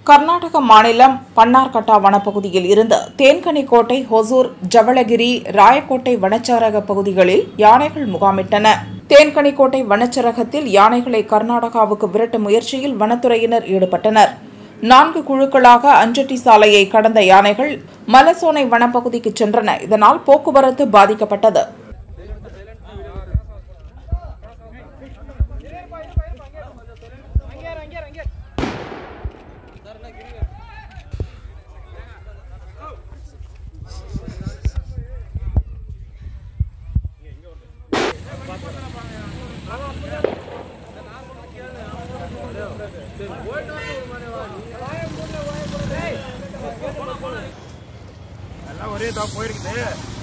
கர்நாடக மாநிலம் பன்னார்கட்டா வனப்பகுதியில் இருந்து தேன்கனிக்கோட்டை ஹொசூர் ஜவளகிரி ராயக்கோட்டை வனச்சரக பகுதிகளில் யானைகள் முகாமிட்டன தேன்கனிக்கோட்டை வனச்சரகத்தில் யானைகளை கர்நாடகாவுக்கு விரட்டும் முயற்சியில் வனத்துறையினர் ஈடுபட்டனர் நான்கு குழுக்களாக அஞ்சட்டி சாலையை கடந்த யானைகள் மலசோனை வனப்பகுதிக்கு சென்றன இதனால் போக்குவரத்து பாதிக்கப்பட்டது எல்லாம் ஒரே தான் போயிருக்குது